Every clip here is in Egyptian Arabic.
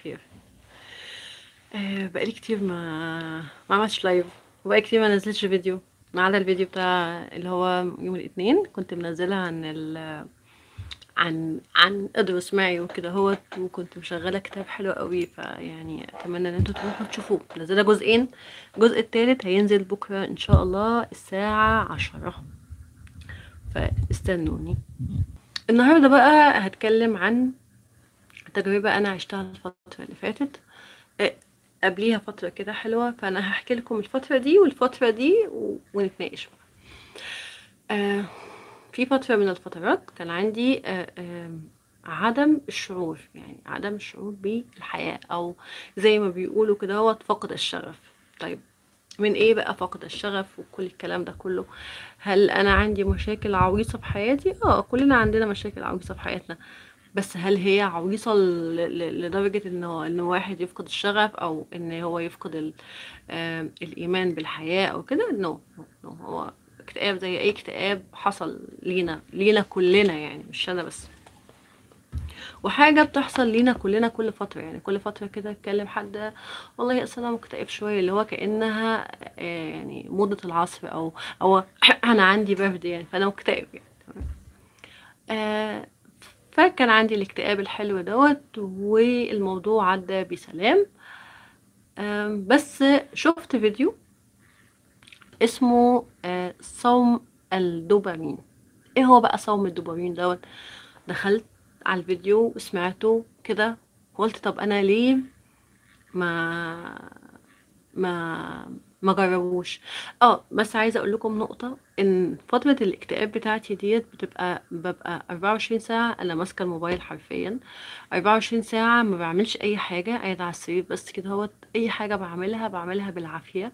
بخير آه بقالي كتير ما ما عملتش لايف وبقالي كتير ما نزلتش فيديو ما عدا الفيديو بتاع اللي هو يوم الاثنين كنت منزلها عن ال عن عن ادرس معي وكده هو وكنت مشغله كتاب حلو قوي فيعني اتمنى ان انتوا تروحوا تشوفوه منزله جزئين الجزء الثالث هينزل بكره ان شاء الله الساعه عشرة فاستنوني النهارده بقى هتكلم عن تجربة أنا عشتها الفترة اللي فاتت آه، قبليها فترة كده حلوة فأنا هحكي لكم الفترة دي والفترة دي و... ونتناقش بقى آه في فترة من الفترات كان عندي آه آه عدم الشعور يعني عدم الشعور بالحياة أو زي ما بيقولوا كده هو فقد الشغف طيب من ايه بقى فقد الشغف وكل الكلام ده كله هل انا عندي مشاكل عويصة في حياتي اه كلنا عندنا مشاكل عويصة في حياتنا بس هل هي عويصة ل- ل- لدرجة انه ان واحد يفقد الشغف او ان هو يفقد ال- آم، الايمان بالحياة او كده نو نو هو اكتئاب زي اي اكتئاب حصل لينا لينا كلنا يعني مش انا بس وحاجة بتحصل لينا كلنا كل فترة يعني كل فترة كده اتكلم حد والله اصل انا مكتئب شوية اللي هو كأنها آه، يعني موضة العصر او او انا عندي برد يعني فانا مكتئب يعني تمام آه فكان عندي الاكتئاب الحلو دوت والموضوع عدى بسلام آم، بس شفت فيديو اسمه آه، صوم الدوبامين ايه هو بقى صوم الدوبامين دوت دخلت على الفيديو وسمعته كده وقلت طب انا ليه ما ما ما جربوش اه بس عايزه اقول لكم نقطه ان فتره الاكتئاب بتاعتي ديت بتبقى ببقى 24 ساعه انا ماسكه الموبايل حرفيا 24 ساعه ما بعملش اي حاجه قاعده على السرير بس كده هو اي حاجه بعملها بعملها بالعافيه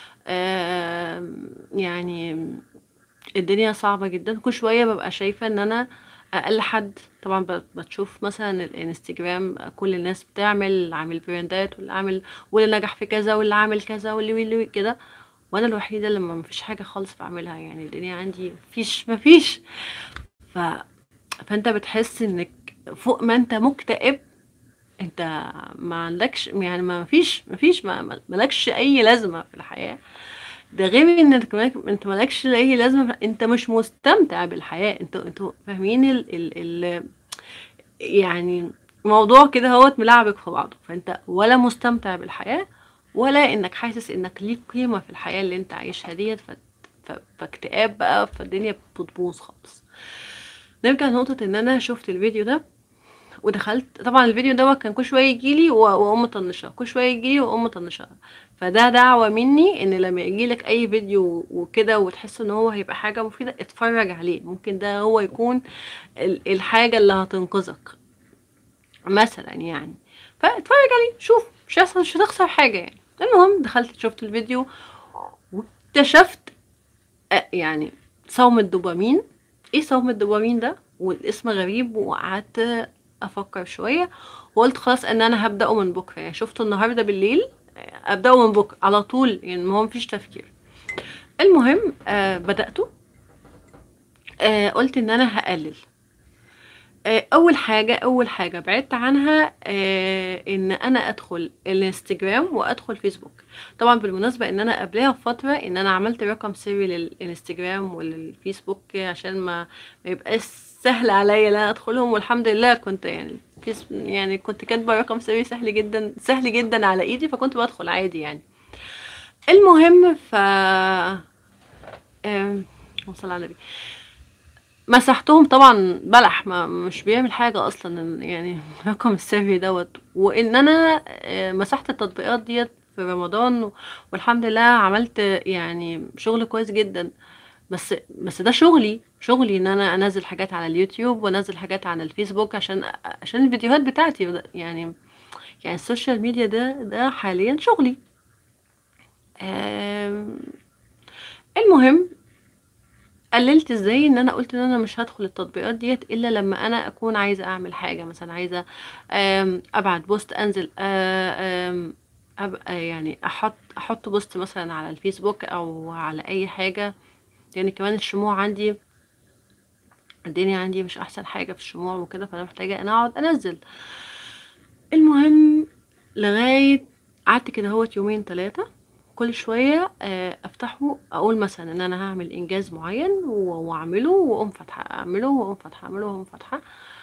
آم، يعني الدنيا صعبة جدا كل شوية ببقى شايفة ان انا اقل حد طبعا ب- بتشوف مثلا الانستجرام كل الناس بتعمل اللي عامل براندات واللي عامل واللي نجح في كذا واللي عامل كذا واللي واللي كده وانا الوحيدة اللي ما مفيش حاجة خالص بعملها يعني الدنيا عندي مفيش مفيش ف... فانت بتحس انك فوق ما انت مكتئب انت ما عندكش يعني ما فيش ما فيش ما ما- مالكش اي لازمة في الحياة ده غير ان انت كمان انت مالكش اي لازمه انت مش مستمتع بالحياه انتوا انتوا فاهمين ال ال ال يعني موضوع كده هو ملعبك في بعضه فانت ولا مستمتع بالحياه ولا انك حاسس انك ليك قيمه في الحياه اللي انت عايشها ديت ف- ف- فاكتئاب بقى فالدنيا بتبوظ خالص نرجع لنقطه ان انا شفت الفيديو ده ودخلت طبعا الفيديو دوت كان كل شويه يجيلي و- واقوم مطنشاه كل شويه يجيلي واقوم مطنشاه فده دعوه مني ان لما يجيلك اي فيديو وكده وتحس ان هو هيبقى حاجه مفيده اتفرج عليه ممكن ده هو يكون ال- الحاجه اللي هتنقذك مثلا يعني فاتفرج عليه شوف مش هيحصل مش هتخسر حاجه يعني المهم دخلت شفت الفيديو واكتشفت آه، يعني صوم الدوبامين ايه صوم الدوبامين ده والاسم غريب وقعدت افكر شويه وقلت خلاص ان انا هبداه من بكره يعني شفته النهارده بالليل آه، ابداه من بكره على طول يعني ما هو مفيش تفكير المهم آه بداته آه قلت ان انا هقلل آه، اول حاجه اول حاجه بعدت عنها آه، ان انا ادخل الانستجرام وادخل فيسبوك طبعا بالمناسبه ان انا قبلها بفتره ان انا عملت رقم سري للانستجرام وللفيسبوك عشان ما ما يبقاش سهل عليا ان انا ادخلهم والحمد لله كنت يعني فيس يعني كنت كاتبه رقم سري سهل جدا سهل جدا على ايدي فكنت بدخل عادي يعني المهم ف آم، اللهم صل على النبي مسحتهم طبعا بلح ما مش بيعمل حاجة أصلا يعني الرقم السري دوت وإن أنا آه، مسحت التطبيقات ديت في رمضان و- والحمد لله عملت يعني شغل كويس جدا بس بس ده شغلي شغلي ان انا انزل حاجات على اليوتيوب وانزل حاجات على الفيسبوك عشان عشان الفيديوهات بتاعتي يعني يعني السوشيال ميديا ده ده حاليا شغلي آم، المهم قللت ازاي ان انا قلت ان انا مش هدخل التطبيقات ديت الا لما انا اكون عايزه اعمل حاجه مثلا عايزه آم، ابعت بوست انزل آه، آم، ابقى يعني احط احط بوست مثلا على الفيسبوك او على اي حاجه يعني كمان الشموع عندي الدنيا عندي مش احسن حاجه في الشموع وكده فانا محتاجه انا اقعد انزل المهم لغاية قعدت كده هوت يومين تلاتة كل شوية آه، افتحه اقول مثلا ان انا هعمل انجاز معين و- واعمله واقوم فاتحة اعمله واقوم فاتحة اعمله واقوم فاتحة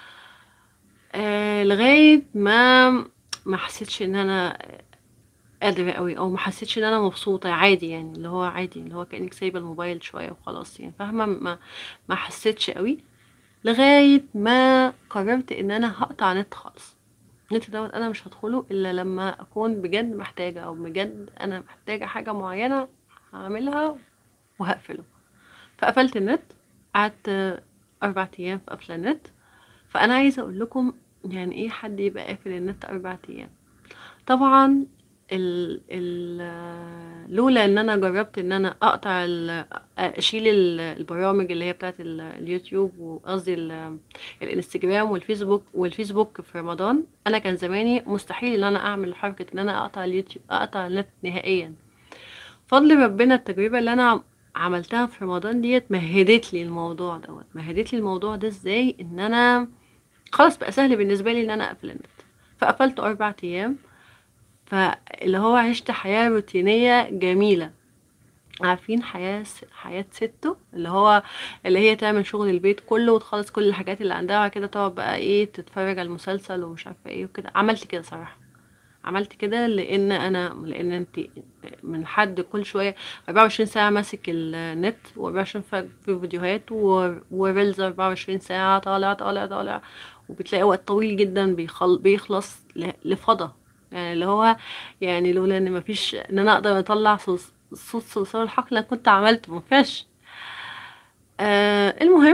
آه، لغاية ما ما حسيتش ان انا قادرة قوي او ما حسيتش ان انا مبسوطة عادي يعني اللي هو عادي اللي هو كأنك سايبة الموبايل شوية وخلاص يعني فاهمة ما ما حسيتش قوي لغاية ما قررت ان انا هقطع نت خالص النت دوت انا مش هدخله الا لما اكون بجد محتاجة او بجد انا محتاجة حاجة معينة هعملها وهقفله فقفلت النت قعدت اربع ايام في قفل النت فانا عايزة اقول لكم يعني ايه حد يبقى قافل النت اربع ايام طبعا ال ال لولا ان انا جربت ان انا اقطع ال- اشيل ال- البرامج اللي هي بتاعت ال- اليوتيوب وقصدي ال- الانستجرام والفيسبوك والفيسبوك في رمضان انا كان زماني مستحيل ان انا اعمل حركة ان انا اقطع اليوتيوب اقطع النت نهائيا فضل ربنا التجربة اللي انا عملتها في رمضان ديت مهدت لي الموضوع دوت مهدت لي الموضوع ده ازاي ان انا خلاص بقى سهل بالنسبة لي ان انا اقفل النت فقفلته اربع ايام فاللي هو عشت حياة روتينية جميلة عارفين حياة س- حياة ستو اللي هو اللي هي تعمل شغل البيت كله وتخلص كل الحاجات اللي عندها وبعد كده تقعد بقى ايه تتفرج على المسلسل ومش عارفة ايه وكده عملت كده صراحة عملت كده لان انا لان انت من حد كل شويه 24 ساعه ماسك النت و24 ساعه في فيديوهات و- وريلز 24 ساعه طالع طالع طالع وبتلاقي وقت طويل جدا بيخل... بيخلص ل... لفضا يعني اللي هو يعني لولا ان مفيش ان انا اقدر اطلع صوص صوت صرصار الحقل انا كنت عملته مفيش آه المهم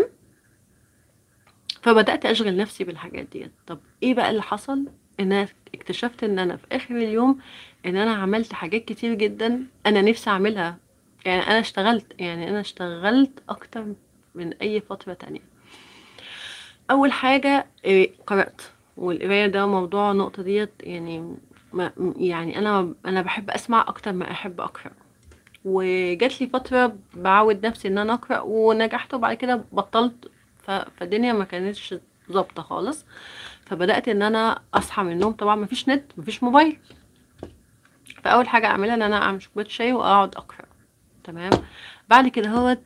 فبدأت أشغل نفسي بالحاجات دي طب ايه بقى اللي حصل ان انا اكتشفت ان انا في اخر اليوم ان انا عملت حاجات كتير جدا انا نفسي اعملها يعني انا اشتغلت يعني انا اشتغلت اكتر من اي فترة تانية اول حاجة إيه، قرأت والقراية ده موضوع النقطة ديت يعني ما يعني انا انا بحب اسمع اكتر ما احب اقرأ وجات لي فترة بعود نفسي ان انا اقرأ ونجحت وبعد كده بطلت ف... فالدنيا ما كانتش ظابطة خالص فبدأت ان انا اصحى من النوم طبعا مفيش نت مفيش موبايل فاول حاجة اعملها ان انا اعمل كوباية شاي واقعد اقرأ تمام بعد كده هو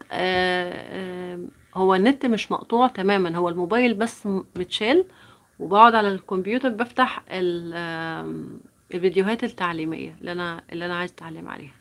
هو النت مش مقطوع تماما هو الموبايل بس م- متشال وبقعد على الكمبيوتر بفتح ال- آم، الفيديوهات التعليمية اللي انا اللي انا عايز اتعلم عليها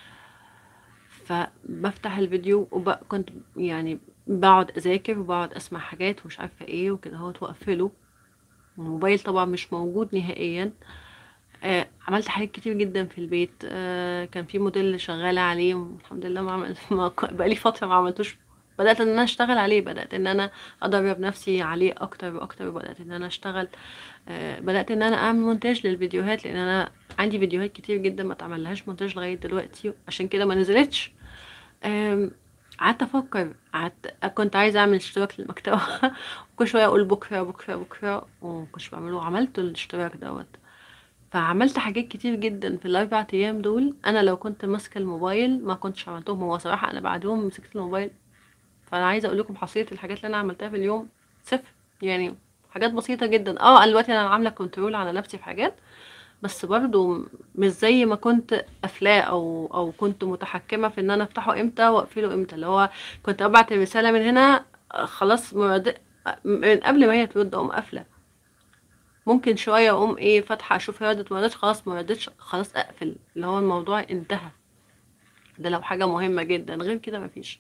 فبفتح الفيديو وكنت يعني بقعد اذاكر وبقعد اسمع حاجات ومش عارفه ايه وكده هو واقفله الموبايل طبعا مش موجود نهائيا آه عملت حاجات كتير جدا في البيت آه كان في موديل شغاله عليه الحمد لله ما عمل ما بقالي فتره ما عملتوش بدات ان انا اشتغل عليه بدات ان انا ادرب نفسي عليه اكتر واكتر وبدات ان انا اشتغل آه بدات ان انا اعمل مونتاج للفيديوهات لان انا عندي فيديوهات كتير جدا ما اتعملهاش مونتاج لغايه دلوقتي عشان كده ما نزلتش آم، قعدت افكر قعدت كنت عايزه اعمل اشتراك للمكتبه وكل شويه اقول بكره بكره بكره ومكنتش بعمله عملت الاشتراك دوت فعملت حاجات كتير جدا في الاربع ايام دول انا لو كنت ماسكه الموبايل ما كنتش عملتهم هو صراحه انا بعدهم مسكت الموبايل فانا عايزه اقول لكم حصيله الحاجات اللي انا عملتها في اليوم صفر يعني حاجات بسيطه جدا اه انا دلوقتي انا عامله كنترول على نفسي في حاجات بس برضو مش زي ما كنت قافلاه او او كنت متحكمه في ان انا افتحه امتى واقفله امتى اللي هو كنت ابعت الرساله من هنا آه، خلاص مرد... من قبل ما هي ترد اقوم قافله ممكن شويه اقوم ايه فاتحه اشوف هي ردت ما ردتش خلاص ما ردتش خلاص اقفل اللي هو الموضوع انتهى ده لو حاجه مهمه جدا غير كده مفيش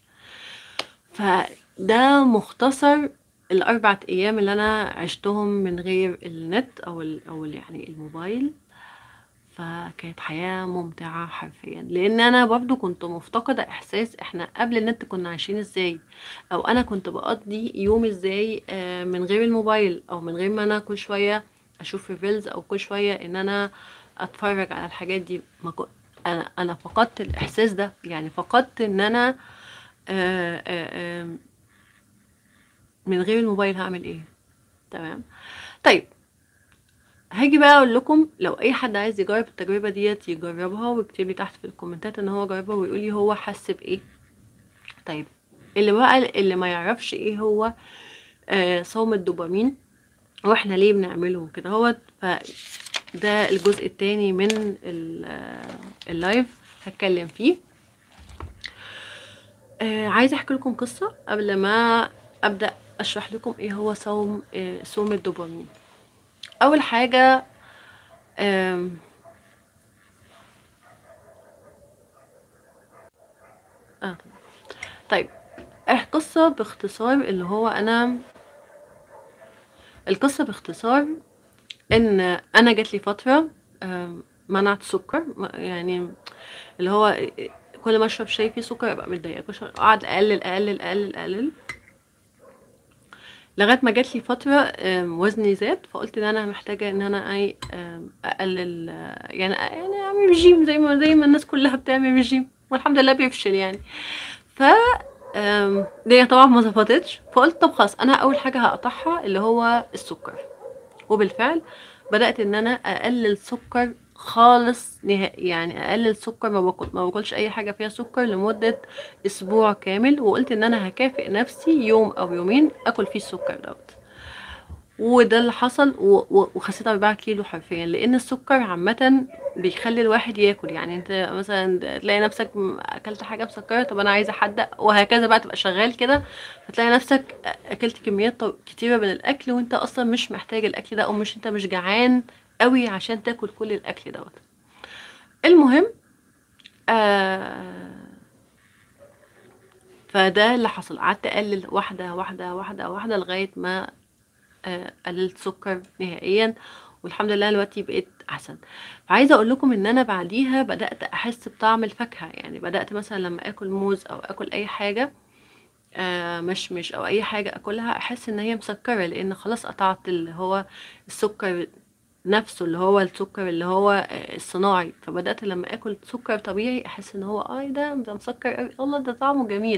فده مختصر الاربع ايام اللي انا عشتهم من غير النت او ال او ال يعني الموبايل فكانت حياة ممتعة حرفيا لان انا برضو كنت مفتقدة احساس احنا قبل النت كنا عايشين ازاي او انا كنت بقضي يوم ازاي آه، من غير الموبايل او من غير ما انا كل شوية اشوف ريفيلز او كل شوية ان انا اتفرج على الحاجات دي ما كنت انا انا فقدت الاحساس ده يعني فقدت ان انا آه، آه، آه، من غير الموبايل هعمل ايه تمام طيب هاجي بقى اقول لكم لو اي حد عايز يجرب التجربه ديت يجربها ويكتب لي تحت في الكومنتات ان هو جربها ويقول لي هو حس بايه طيب اللي بقى اللي ما يعرفش ايه هو آه صوم الدوبامين واحنا ليه بنعمله كده هو ده الجزء التاني من ال- آه، اللايف هتكلم فيه آه عايزه احكي لكم قصه قبل ما ابدا اشرح لكم ايه هو صوم آه صوم الدوبامين اول حاجه آم، اه طيب القصه باختصار اللي هو انا القصه باختصار ان انا جات لي فتره آم، منعت سكر م- يعني اللي هو كل ما اشرب شاي فيه سكر ابقى متضايقه كل شوية اقعد اقلل اقلل اقلل اقلل لغايه ما جات لي فتره آم، وزني زاد فقلت ان انا محتاجه ان انا اي آم، اقلل آه، يعني يعني اعمل رجيم زي ما زي ما الناس كلها بتعمل رجيم والحمد لله بيفشل يعني ف آم، دي طبعا ما ظبطتش فقلت طب خلاص انا اول حاجه هقطعها اللي هو السكر وبالفعل بدأت ان انا اقلل سكر خالص نهائي يعني اقلل سكر ما باكل ما باكلش اي حاجه فيها سكر لمده اسبوع كامل وقلت ان انا هكافئ نفسي يوم او يومين اكل فيه السكر دوت وده اللي حصل و- و- وخسيت 4 كيلو حرفيا لان السكر عامه بيخلي الواحد ياكل يعني انت مثلا تلاقي نفسك م- اكلت حاجه مسكره طب انا عايزه احدق وهكذا بقى تبقى شغال كده فتلاقي نفسك اكلت كميات طو- كتيره من الاكل وانت اصلا مش محتاج الاكل ده او مش انت مش جعان قوي عشان تاكل كل الاكل دوت المهم آه فده اللي حصل قعدت اقلل واحده واحده واحده واحده لغايه ما آه، قللت سكر نهائيا والحمد لله دلوقتي بقيت احسن فعايزه اقول لكم ان انا بعديها بدات احس بطعم الفاكهه يعني بدات مثلا لما اكل موز او اكل اي حاجه آه، مشمش او اي حاجه اكلها احس ان هي مسكره لان خلاص قطعت اللي هو السكر نفسه اللي هو السكر اللي هو آه، الصناعي فبدات لما اكل سكر طبيعي احس ان هو اه ده ده مسكر قوي الله ده طعمه جميل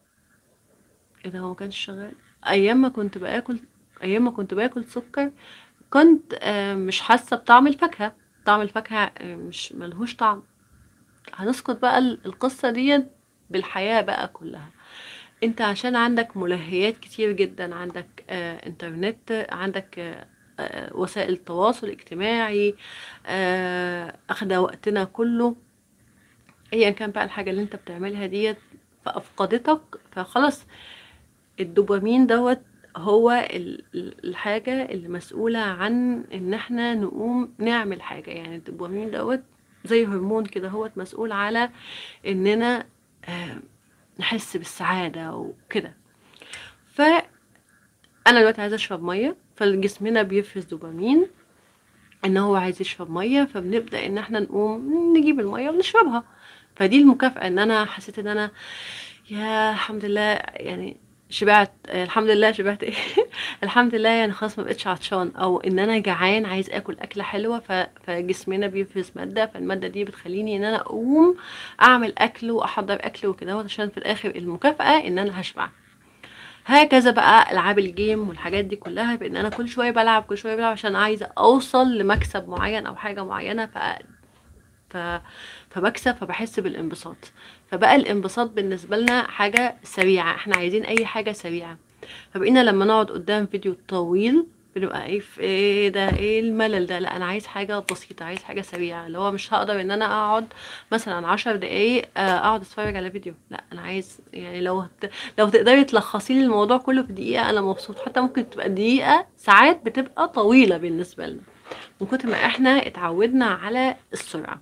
ايه ده هو ما كانش شغال ايام ما كنت باكل ايام ما كنت باكل سكر كنت آه، مش حاسه بطعم الفاكهه طعم الفاكهه آه، مش ملهوش طعم هنسقط بقى ال- القصه دي بالحياه بقى كلها انت عشان عندك ملهيات كتير جدا عندك آه انترنت عندك آه آه وسائل التواصل الاجتماعي آه اخده وقتنا كله ايا كان بقى الحاجه اللي انت بتعملها ديت فافقدتك فخلاص الدوبامين دوت هو ال- ال- الحاجة اللي مسؤولة عن ان احنا نقوم نعمل حاجة يعني الدوبامين دوت زي هرمون كده هو مسؤول على اننا آه، نحس بالسعادة وكده فانا دلوقتي عايزة اشرب مية فجسمنا بيفرز دوبامين ان هو عايز يشرب ميه فبنبدا ان احنا نقوم نجيب الميه ونشربها فدي المكافاه ان انا حسيت ان انا يا الحمد لله يعني شبعت آه، الحمد لله شبعت ايه الحمد لله يعني خلاص ما بقتش عطشان او ان انا جعان عايز اكل اكله حلوه ف- فجسمنا بيفرز ماده فالماده دي بتخليني ان انا اقوم اعمل اكل واحضر اكل وكده عشان في الاخر المكافاه ان انا هشبع هكذا بقى العاب الجيم والحاجات دي كلها بان انا كل شويه بلعب كل شويه بلعب عشان عايزه اوصل لمكسب معين او حاجه معينه ف... ف... فبكسب فبحس بالانبساط فبقى الانبساط بالنسبه لنا حاجه سريعه احنا عايزين اي حاجه سريعه فبقينا لما نقعد قدام فيديو طويل بنبقى ايه في ايه ده ايه الملل ده لا انا عايز حاجه بسيطه عايز حاجه سريعه اللي هو مش هقدر ان انا اقعد مثلا عشر دقايق آه، اقعد اتفرج على فيديو لا انا عايز يعني لو هت... لو تقدري تلخصي لي الموضوع كله في دقيقه انا مبسوط حتى ممكن تبقى دقيقه ساعات بتبقى طويله بالنسبه لنا من كتر ما احنا اتعودنا على السرعه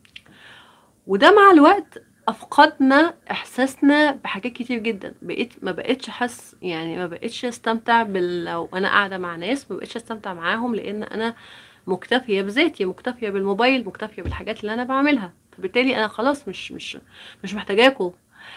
وده مع الوقت افقدنا احساسنا بحاجات كتير جدا بقيت ما بقتش حس يعني ما بقتش استمتع بال لو انا قاعده مع ناس ما بقتش استمتع معاهم لان انا مكتفيه بذاتي مكتفيه بالموبايل مكتفيه بالحاجات اللي انا بعملها فبالتالي انا خلاص مش مش مش محتاجاكم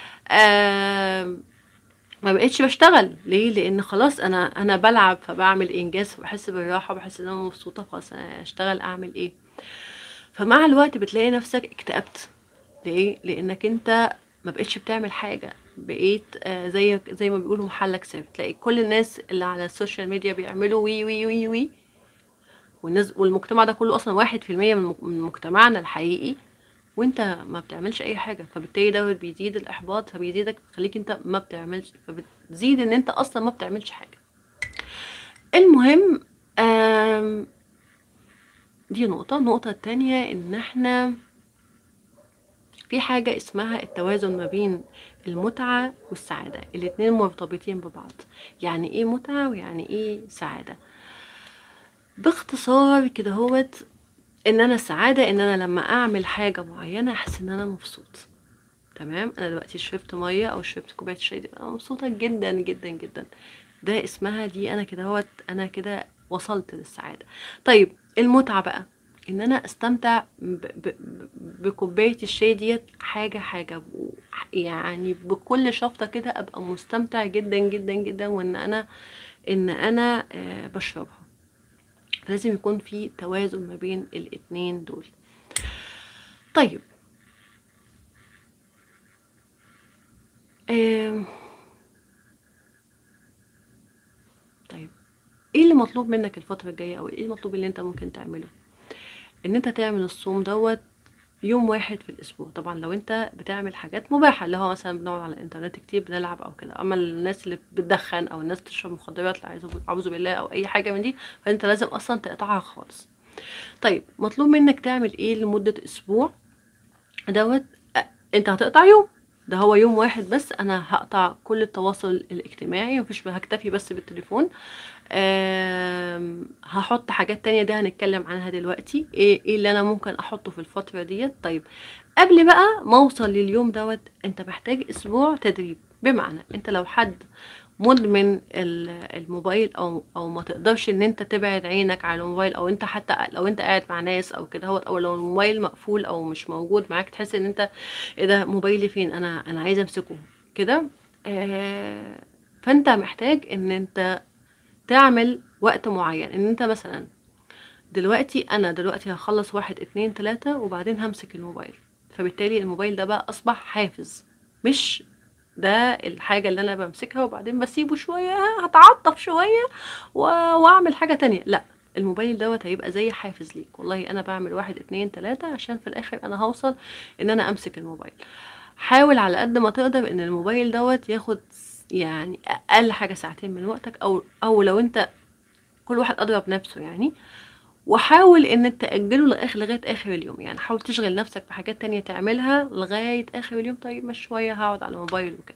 آم، ما بقتش بشتغل ليه لان خلاص انا انا بلعب فبعمل انجاز فبحس بالراحه وبحس ان انا مبسوطه خلاص انا اشتغل اعمل ايه فمع الوقت بتلاقي نفسك اكتئبت ليه لانك انت ما بقتش بتعمل حاجه بقيت آه، زي زي ما بيقولوا محلك سر تلاقي كل الناس اللي على السوشيال ميديا بيعملوا وي وي وي وي والناس والمجتمع ده كله اصلا واحد في المية من مج- من مجتمعنا الحقيقي وانت ما بتعملش اي حاجه فبالتالي ده بيزيد الاحباط فبيزيدك بيخليك انت ما بتعملش فبتزيد ان انت اصلا ما بتعملش حاجه المهم آم دي نقطة النقطة التانية ان احنا في حاجة اسمها التوازن ما بين المتعة والسعادة الاتنين مرتبطين ببعض يعني ايه متعة ويعني ايه سعادة باختصار كده هوت ان انا السعادة ان انا لما اعمل حاجة معينة احس ان انا مبسوط تمام انا دلوقتي شربت مية او شربت كوباية شاي دي انا مبسوطة جدا جدا جدا ده اسمها دي انا كده هوت انا كده وصلت للسعادة طيب المتعة بقى ان انا استمتع ب- ب- ب- بكوبايه الشاي ديت حاجه حاجه ب- يعني بكل شفطه كده ابقى مستمتع جدا جدا جدا وان انا ان انا آه، بشربها لازم يكون في توازن ما بين الاتنين دول طيب آم، طيب ايه اللي مطلوب منك الفتره الجايه او ايه المطلوب اللي انت ممكن تعمله ان انت تعمل الصوم دوت يوم واحد في الاسبوع طبعا لو انت بتعمل حاجات مباحه اللي هو مثلا بنقعد على الانترنت كتير بنلعب او كده اما الناس اللي بتدخن او الناس بتشرب مخدرات لا أعوذ- اعوذ بالله او اي حاجه من دي فانت لازم اصلا تقطعها خالص طيب مطلوب منك تعمل ايه لمده اسبوع دوت أ- انت هتقطع يوم ده هو يوم واحد بس انا هقطع كل التواصل الاجتماعي مفيش هكتفي بس بالتليفون آم، هحط حاجات تانية ده هنتكلم عنها دلوقتي ايه ايه اللي انا ممكن احطه في الفترة ديت طيب قبل بقى ما اوصل لليوم دوت انت محتاج اسبوع تدريب بمعنى انت لو حد مدمن ال- الموبايل او او ما تقدرش ان انت تبعد عينك على الموبايل او انت حتى لو انت قاعد مع ناس او كده هوت او لو الموبايل مقفول او مش موجود معاك تحس ان انت ايه ده موبايلي فين انا انا عايزه امسكه كده آه فانت محتاج ان انت تعمل وقت معين ان انت مثلا دلوقتي انا دلوقتي هخلص واحد اتنين تلاتة وبعدين همسك الموبايل فبالتالي الموبايل ده بقى اصبح حافز مش ده الحاجة اللي انا بمسكها وبعدين بسيبه شوية هتعطف شوية و... واعمل حاجة تانية لا الموبايل دوت هيبقى زي حافز ليك والله انا بعمل واحد اتنين تلاتة عشان في الاخر انا هوصل ان انا امسك الموبايل حاول على قد ما تقدر ان الموبايل دوت ياخد يعني اقل حاجة ساعتين من وقتك او او لو انت كل واحد ادرى بنفسه يعني وحاول انك تأجله لآخر لغاية آخر اليوم يعني حاول تشغل نفسك بحاجات تانية تعملها لغاية آخر اليوم طيب مش شوية هقعد على الموبايل وكده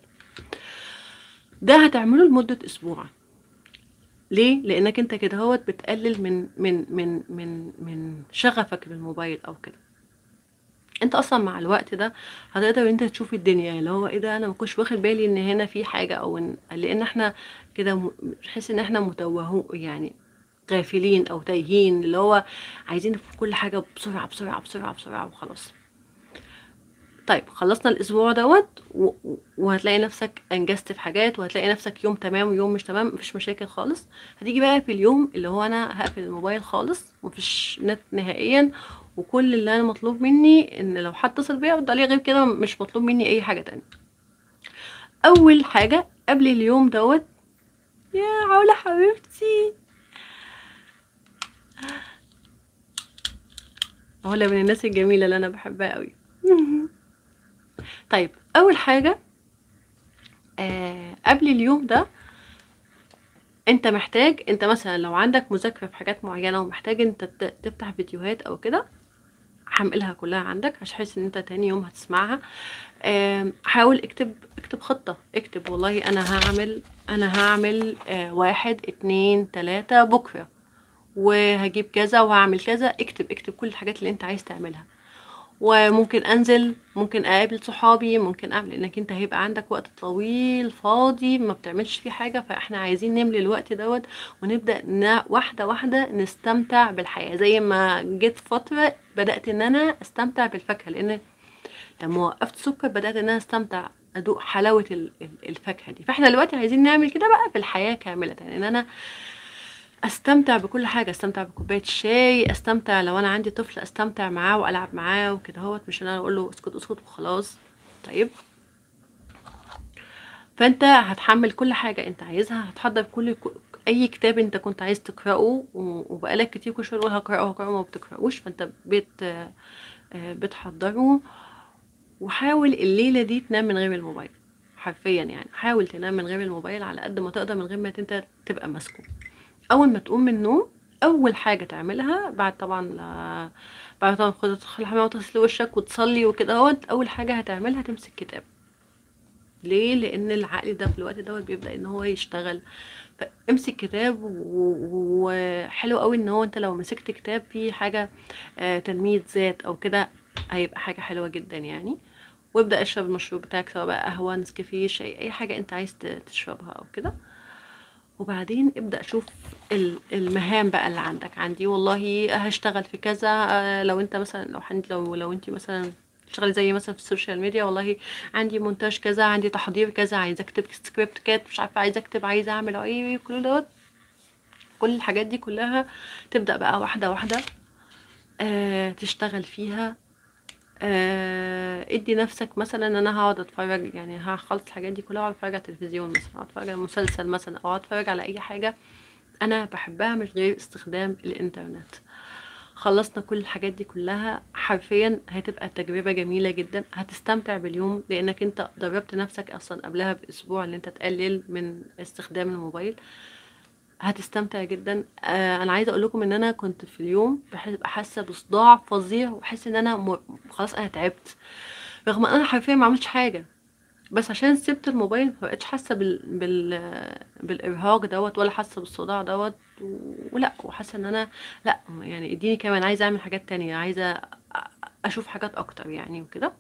ده هتعمله لمدة أسبوع ليه؟ لأنك أنت كده هوت بتقلل من من من من من شغفك بالموبايل أو كده انت اصلا مع الوقت ده هتقدر ان انت تشوف الدنيا اللي هو ايه ده انا ما كنتش واخد بالي ان هنا في حاجه او إن لان احنا كده م- تحس ان احنا متوهون يعني غافلين او تايهين اللي هو عايزين في كل حاجه بسرعه بسرعه بسرعه بسرعه وخلاص طيب خلصنا الاسبوع دوت و- و- وهتلاقي نفسك انجزت في حاجات وهتلاقي نفسك يوم تمام ويوم مش تمام مفيش مشاكل خالص هتيجي بقى في اليوم اللي هو انا هقفل الموبايل خالص مفيش نت نهائيا وكل اللي انا مطلوب مني ان لو حد اتصل بيا ارد عليه غير كده مش مطلوب مني اي حاجه تانية اول حاجه قبل اليوم دوت يا علا حبيبتي علا من الناس الجميله اللي انا بحبها قوي طيب اول حاجه آه قبل اليوم ده انت محتاج انت مثلا لو عندك مذاكره في حاجات معينه ومحتاج انت ت- تفتح فيديوهات او كده حملها كلها عندك عشان تحس ان انت تاني يوم هتسمعها آم، حاول اكتب اكتب خطة اكتب والله انا هعمل انا هعمل آه، واحد اتنين تلاتة بكرة وهجيب كذا وهعمل كذا اكتب اكتب كل الحاجات اللي انت عايز تعملها وممكن انزل ممكن اقابل صحابي ممكن اعمل لانك انت هيبقى عندك وقت طويل فاضي ما بتعملش فيه حاجة فاحنا عايزين نملي الوقت دوت ونبدأ ن- واحدة واحدة نستمتع بالحياة زي ما جيت فترة بدأت ان انا استمتع بالفاكهة لان لما وقفت سكر بدأت ان انا استمتع ادوق حلاوة ال- ال- الفاكهة دي فاحنا دلوقتي عايزين نعمل كده بقى في الحياة كاملة يعني ان انا استمتع بكل حاجة استمتع بكوباية الشاي استمتع لو انا عندي طفل استمتع معاه والعب معاه وكده هوت مش ان انا اقول له اسكت اسكت وخلاص طيب فانت هتحمل كل حاجة انت عايزها هتحضر كل اي كتاب انت كنت عايز تقرأه و- وبقالك كتير كل شوية تقول هقرأه هقرأه ما بتقرأوش فانت بت آه، بتحضره وحاول الليلة دي تنام من غير الموبايل حرفيا يعني حاول تنام من غير الموبايل على قد ما تقدر من غير ما انت تبقى ماسكه اول ما تقوم من النوم اول حاجه تعملها بعد طبعا لا- بعد طبعا خد تدخل الحمام وتغسل وشك وتصلي وكده اهوت اول حاجه هتعملها تمسك كتاب ليه لان العقل ده في الوقت دوت بيبدا ان هو يشتغل فامسك كتاب و- وحلو قوي ان هو انت لو مسكت كتاب فيه حاجه آه، تنميه ذات او كده هيبقى حاجه حلوه جدا يعني وابدا اشرب المشروب بتاعك سواء بقى قهوه نسكافيه شاي اي حاجه انت عايز ت- تشربها او كده وبعدين ابدأ شوف ال- المهام بقى اللي عندك عندي والله هشتغل في كذا آه، لو انت مثلا لو حد لو لو انت مثلا تشتغلي زي مثلا في السوشيال ميديا والله عندي مونتاج كذا عندي تحضير كذا عايزه اكتب سكريبت كات مش عارفه عايزه اكتب عايزه اعمل ايه كل دوت كل الحاجات دي كلها تبدأ بقى واحده واحده آه تشتغل فيها آه ادي نفسك مثلا ان انا هقعد اتفرج يعني هخلص الحاجات دي كلها واقعد اتفرج على التلفزيون مثلا اقعد اتفرج على مسلسل مثلا او اقعد اتفرج على اي حاجه انا بحبها من غير استخدام الانترنت خلصنا كل الحاجات دي كلها حرفيا هتبقى تجربة جميلة جدا هتستمتع باليوم لانك انت دربت نفسك اصلا قبلها باسبوع ان انت تقلل من استخدام الموبايل هتستمتع جدا آه انا عايزه اقول لكم ان انا كنت في اليوم ببقى حاسه بصداع فظيع وحاسه ان انا م... خلاص انا تعبت رغم ان انا حرفيا ما عملتش حاجه بس عشان سبت الموبايل ما بقتش حاسه بال... بال... بالارهاق دوت ولا حاسه بالصداع دوت و- ولا وحاسه ان انا لا يعني اديني كمان عايزه اعمل حاجات تانية عايزه أ- اشوف حاجات اكتر يعني وكده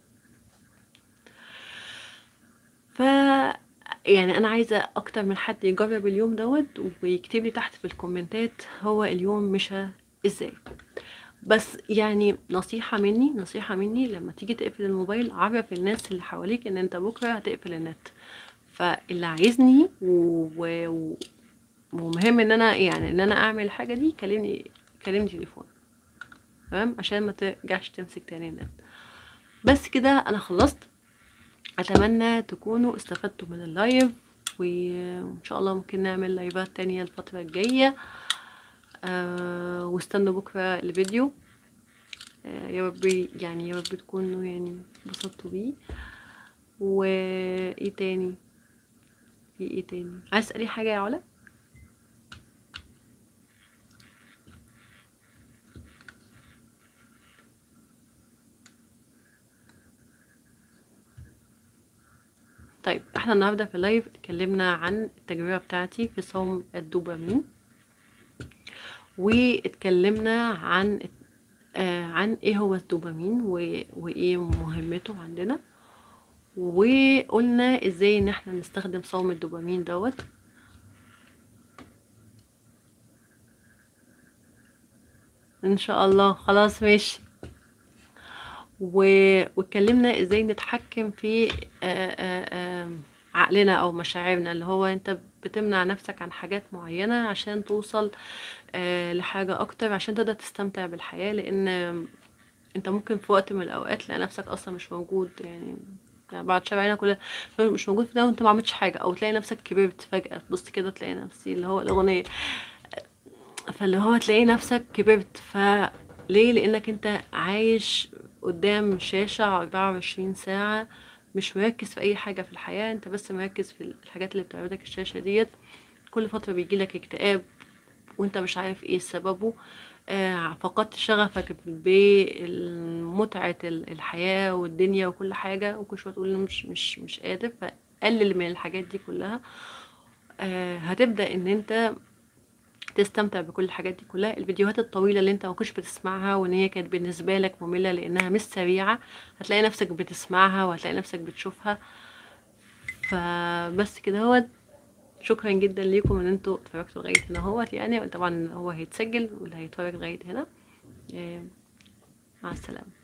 ف يعني انا عايزه اكتر من حد يجرب اليوم دوت ويكتب لي تحت في الكومنتات هو اليوم مشى ازاي بس يعني نصيحة مني نصيحة مني لما تيجي تقفل الموبايل عرف الناس اللي حواليك ان انت بكرة هتقفل النت فاللي عايزني و... و... ومهم ان انا يعني ان انا اعمل الحاجة دي كلمني كلمني تليفون تمام عشان ما ترجعش تمسك تاني النت بس كده انا خلصت اتمنى تكونوا استفدتوا من اللايف وان شاء الله ممكن نعمل لايفات تانية الفترة الجاية آه واستنوا بكرة الفيديو آه يا رب يعني يا رب تكونوا يعني انبسطتوا بيه وايه تاني في ايه تاني عايز تسألي حاجة يا علا طيب احنا النهارده في اللايف اتكلمنا عن التجربة بتاعتي في صوم الدوبامين واتكلمنا عن آه عن ايه هو الدوبامين و- وايه مهمته عندنا وقلنا ازاي ان احنا نستخدم صوم الدوبامين دوت ان شاء الله خلاص ماشي و- واتكلمنا ازاي نتحكم في آه، آه، آه، عقلنا او مشاعرنا اللي هو انت بتمنع نفسك عن حاجات معينة عشان توصل آه، لحاجة اكتر عشان تقدر تستمتع بالحياة لان انت ممكن في وقت من الاوقات تلاقي نفسك اصلا مش موجود يعني يعني بعد شبعنا كلها مش موجود في ده وانت ما عملتش حاجة او تلاقي نفسك كبرت فجأة تبص كده تلاقي نفسي اللي هو الاغنية فاللي هو تلاقي نفسك كبرت فليه لانك انت عايش قدام شاشة 24 ساعة مش مركز في اي حاجة في الحياة انت بس مركز في الحاجات اللي بتعرضك الشاشة ديت كل فترة بيجيلك اكتئاب وانت مش عارف ايه سببه آه، فقدت شغفك بمتعة ال- الحياة والدنيا وكل حاجة وكل شوية تقول مش مش مش قادر فقلل من الحاجات دي كلها آه، هتبدأ ان انت تستمتع بكل الحاجات دي كلها الفيديوهات الطويلة اللي انت ما كنتش بتسمعها وان هي كانت بالنسبة لك مملة لانها مش سريعة هتلاقي نفسك بتسمعها وهتلاقي نفسك بتشوفها فبس كده هو شكرا جدا ليكم ان انتوا اتفرجتوا لغاية هنا اهوت يعني طبعا هو هيتسجل واللي هيتفرج لغاية هنا آه، مع السلامة